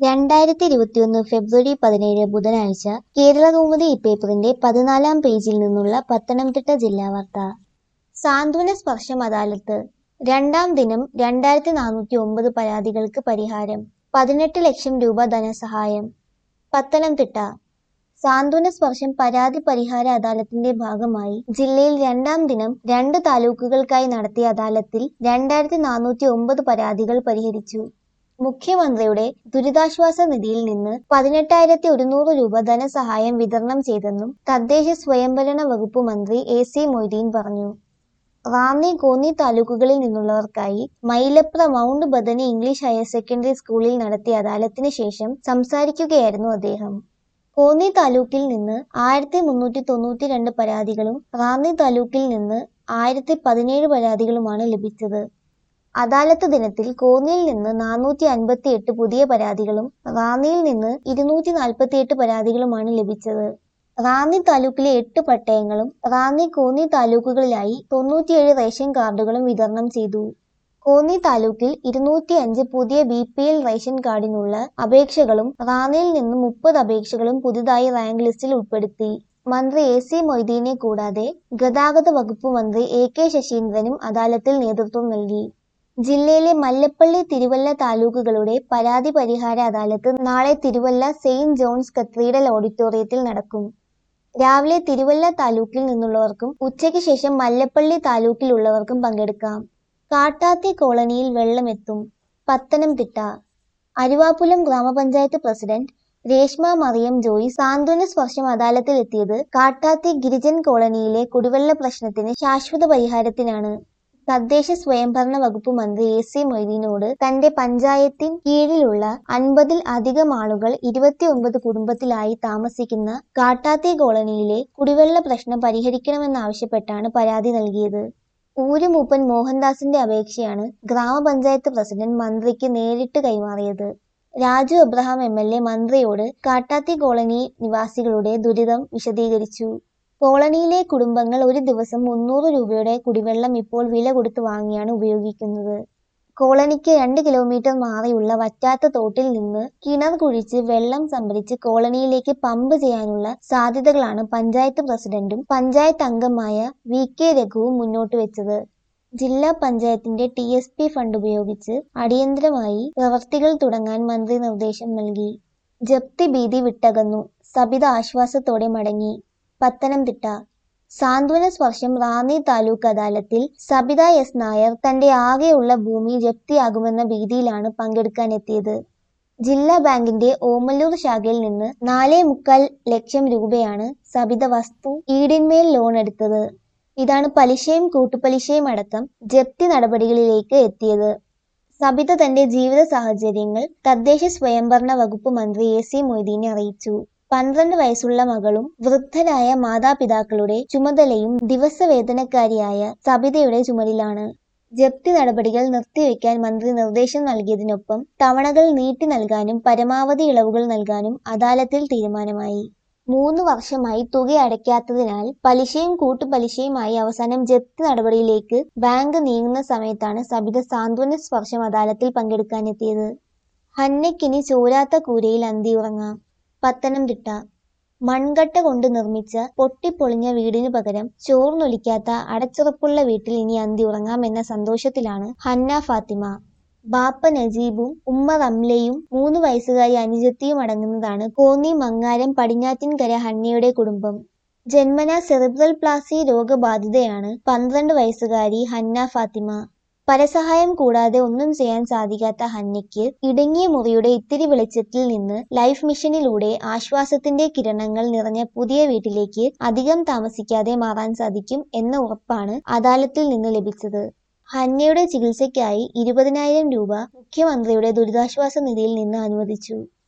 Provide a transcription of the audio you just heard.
രണ്ടായിരത്തി ഇരുപത്തിയൊന്ന് ഫെബ്രുവരി പതിനേഴ് ബുധനാഴ്ച കേരളകൗമുദി ഇപ്പേപ്പറിന്റെ പതിനാലാം പേജിൽ നിന്നുള്ള പത്തനംതിട്ട ജില്ലാ വാർത്ത സാന്ത്വന സ്പർശം അദാലത്ത് രണ്ടാം ദിനം രണ്ടായിരത്തി നാനൂറ്റി ഒമ്പത് പരാതികൾക്ക് പരിഹാരം പതിനെട്ട് ലക്ഷം രൂപ ധനസഹായം പത്തനംതിട്ട സാന്ത്വന സ്പർശം പരാതി പരിഹാര അദാലത്തിന്റെ ഭാഗമായി ജില്ലയിൽ രണ്ടാം ദിനം രണ്ട് താലൂക്കുകൾക്കായി നടത്തിയ അദാലത്തിൽ രണ്ടായിരത്തി നാനൂറ്റി ഒമ്പത് പരാതികൾ പരിഹരിച്ചു മുഖ്യമന്ത്രിയുടെ ദുരിതാശ്വാസ നിധിയിൽ നിന്ന് പതിനെട്ടായിരത്തി ഒരുന്നൂറ് രൂപ ധനസഹായം വിതരണം ചെയ്തെന്നും തദ്ദേശ സ്വയംഭരണ വകുപ്പ് മന്ത്രി എ സി മൊയ്തീൻ പറഞ്ഞു റാന്നി കോന്നി താലൂക്കുകളിൽ നിന്നുള്ളവർക്കായി Mylapra Mount Bethany English higher secondary സ്കൂളിൽ നടത്തിയ അദാലത്തിന് ശേഷം സംസാരിക്കുകയായിരുന്നു അദ്ദേഹം കോന്നി താലൂക്കിൽ നിന്ന് ആയിരത്തി മുന്നൂറ്റി തൊണ്ണൂറ്റി രണ്ട് പരാതികളും റാന്നി താലൂക്കിൽ നിന്ന് ആയിരത്തി പതിനേഴ് പരാതികളുമാണ് ലഭിച്ചത് അദാലത്ത് ദിനത്തിൽ കോന്നിയിൽ നിന്ന് നാനൂറ്റി അൻപത്തി എട്ട് പുതിയ പരാതികളും റാന്നിയിൽ നിന്ന് ഇരുന്നൂറ്റി നാൽപ്പത്തി എട്ട് പരാതികളുമാണ് ലഭിച്ചത് റാന്നി താലൂക്കിലെ എട്ട് പട്ടയങ്ങളും റാന്നി കോന്നി താലൂക്കുകളിലായി തൊണ്ണൂറ്റിയേഴ് റേഷൻ കാർഡുകളും വിതരണം ചെയ്തു കോന്നി താലൂക്കിൽ ഇരുന്നൂറ്റി അഞ്ച് പുതിയ ബി പി എൽ റേഷൻ കാർഡിനുള്ള അപേക്ഷകളും റാന്നിയിൽ നിന്ന് മുപ്പത് അപേക്ഷകളും പുതുതായി റാങ്ക് ലിസ്റ്റിൽ ഉൾപ്പെടുത്തി മന്ത്രി എ സി മൊയ്തീനെ കൂടാതെ ഗതാഗത വകുപ്പ് മന്ത്രി എ കെ ശശീന്ദ്രനും അദാലത്തിൽ നേതൃത്വം നൽകി ജില്ലയിലെ മല്ലപ്പള്ളി തിരുവല്ല താലൂക്കുകളുടെ പരാതി പരിഹാര അദാലത്ത് നാളെ തിരുവല്ല സെയിന്റ് ജോൺസ് കത്തീഡ്രൽ ഓഡിറ്റോറിയത്തിൽ നടക്കും രാവിലെ തിരുവല്ല താലൂക്കിൽ നിന്നുള്ളവർക്കും ഉച്ചയ്ക്ക് ശേഷം മല്ലപ്പള്ളി താലൂക്കിലുള്ളവർക്കും പങ്കെടുക്കാം കാട്ടാത്തി കോളനിയിൽ വെള്ളമെത്തും പത്തനംതിട്ട അരുവാപ്പുലം ഗ്രാമപഞ്ചായത്ത് പ്രസിഡന്റ് രേഷ്മ മറിയം ജോയി സാന്ത്വന സ്പർശം അദാലത്തിലെത്തിയത് കാട്ടാത്തി ഗിരിജൻ കോളനിയിലെ കുടിവെള്ള പ്രശ്നത്തിന് ശാശ്വത പരിഹാരത്തിനാണ് തദ്ദേശ സ്വയംഭരണ വകുപ്പ് മന്ത്രി എ സി മൊയ്തീനോട് തന്റെ പഞ്ചായത്തിൻ കീഴിലുള്ള അൻപതിൽ അധികം ആളുകൾ ഇരുപത്തിയൊൻപത് കുടുംബത്തിലായി താമസിക്കുന്ന കാട്ടാത്തി കോളനിയിലെ കുടിവെള്ള പ്രശ്നം പരിഹരിക്കണമെന്നാവശ്യപ്പെട്ടാണ് പരാതി നൽകിയത് ഊരുമൂപ്പൻ മോഹൻദാസിന്റെ അപേക്ഷയാണ് ഗ്രാമപഞ്ചായത്ത് പ്രസിഡന്റ് മന്ത്രിക്ക് നേരിട്ട് കൈമാറിയത് Raju Abraham M L A മന്ത്രിയോട് കാട്ടാത്തി കോളനി നിവാസികളുടെ ദുരിതം വിശദീകരിച്ചു കോളനിയിലെ കുടുംബങ്ങൾ ഒരു ദിവസം മുന്നൂറ് രൂപയുടെ കുടിവെള്ളം ഇപ്പോൾ വില കൊടുത്ത് വാങ്ങിയാണ് ഉപയോഗിക്കുന്നത് കോളനിക്ക് രണ്ട് കിലോമീറ്റർ മാറിയുള്ള വറ്റാത്ത തോട്ടിൽ നിന്ന് കിണർ കുഴിച്ച് വെള്ളം സംഭരിച്ച് കോളനിയിലേക്ക് പമ്പ് ചെയ്യാനുള്ള സാധ്യതകളാണ് പഞ്ചായത്ത് പ്രസിഡന്റും പഞ്ചായത്ത് അംഗമായ വി കെ രഘുവും മുന്നോട്ട് വെച്ചത് ജില്ലാ പഞ്ചായത്തിന്റെ ടി എസ് പി ഫണ്ട് ഉപയോഗിച്ച് അടിയന്തരമായി പ്രവർത്തികൾ തുടങ്ങാൻ മന്ത്രി നിർദ്ദേശം നൽകി ജപ്തി ഭീതി വിട്ടകന്നു സബിത ആശ്വാസത്തോടെ മടങ്ങി പത്തനംതിട്ട സാന്ത്വന സ്പർശം റാന്നി താലൂക്ക് അദാലത്തിൽ സബിത എസ് നായർ തന്റെ ആകെയുള്ള ഭൂമി ജപ്തിയാകുമെന്ന ഭീതിയിലാണ് പങ്കെടുക്കാനെത്തിയത് ജില്ലാ ബാങ്കിന്റെ ഓമല്ലൂർ ശാഖയിൽ നിന്ന് നാലേ മുക്കാൽ ലക്ഷം രൂപയാണ് സബിത വസ്തു ഈടിന്മേൽ ലോൺ എടുത്തത് ഇതാണ് പലിശയും കൂട്ടുപലിശയും അടക്കം ജപ്തി നടപടികളിലേക്ക് എത്തിയത് സബിത തന്റെ ജീവിത സാഹചര്യങ്ങൾ തദ്ദേശ സ്വയംഭരണ വകുപ്പ് മന്ത്രി എ സി മൊയ്തീനെ അറിയിച്ചു പന്ത്രണ്ട് വയസ്സുള്ള മകളും വൃദ്ധരായ മാതാപിതാക്കളുടെ ചുമതലയും ദിവസവേതനക്കാരിയായ സബിതയുടെ ചുമലിലാണ് ജപ്തി നടപടികൾ നിർത്തിവെക്കാൻ മന്ത്രി നിർദ്ദേശം നൽകിയതിനൊപ്പം തവണകൾ നീട്ടി നൽകാനും പരമാവധി ഇളവുകൾ നൽകാനും അദാലത്തിൽ തീരുമാനമായി മൂന്ന് വർഷമായി തുക അടയ്ക്കാത്തതിനാൽ പലിശയും കൂട്ടുപലിശയുമായി അവസാനം ജപ്തി നടപടിയിലേക്ക് ബാങ്ക് നീങ്ങുന്ന സമയത്താണ് സബിത സാന്ത്വന സ്പർശം അദാലത്തിൽ പങ്കെടുക്കാനെത്തിയത് ഹന്നയ്ക്കിനി ചോരാത്ത കൂരയിൽ അന്തിയുറങ്ങാം പത്തനംതിട്ട മൺകട്ട കൊണ്ട് നിർമ്മിച്ച പൊട്ടിപ്പൊളിഞ്ഞ വീടിനു പകരം ചോർന്നൊലിക്കാത്ത അടച്ചുറപ്പുള്ള വീട്ടിൽ ഇനി അന്തി ഉറങ്ങാമെന്ന സന്തോഷത്തിലാണ് ഹന്ന ഫാത്തിമ ബാപ്പ നജീബും ഉമ്മ റംലയും മൂന്ന് വയസ്സുകാരി അനുജത്തിയും അടങ്ങുന്നതാണ് കോന്നി മങ്ങാരം പടിഞ്ഞാറ്റിൻകര ഹന്നയുടെ കുടുംബം ജന്മന സെറിബ്രൽ പ്ലാസി രോഗബാധിതയാണ് പന്ത്രണ്ട് വയസ്സുകാരി ഹന്ന ഫാത്തിമ പരസഹായം കൂടാതെ ഒന്നും ചെയ്യാൻ സാധിക്കാത്ത ഹന്നയ്ക്ക് ഇടുങ്ങിയ മുറിയുടെ ഇത്തിരി വെളിച്ചത്തിൽ നിന്ന് ലൈഫ് മിഷനിലൂടെ ആശ്വാസത്തിന്റെ കിരണങ്ങൾ നിറഞ്ഞ പുതിയ വീട്ടിലേക്ക് അധികം താമസിക്കാതെ മാറാൻ സാധിക്കും എന്ന ഉറപ്പാണ് അദാലത്തിൽ നിന്ന് ലഭിച്ചത് ഹന്നയുടെ ചികിത്സയ്ക്കായി ഇരുപതിനായിരം രൂപ മുഖ്യമന്ത്രിയുടെ ദുരിതാശ്വാസ നിധിയിൽ നിന്ന് അനുവദിച്ചു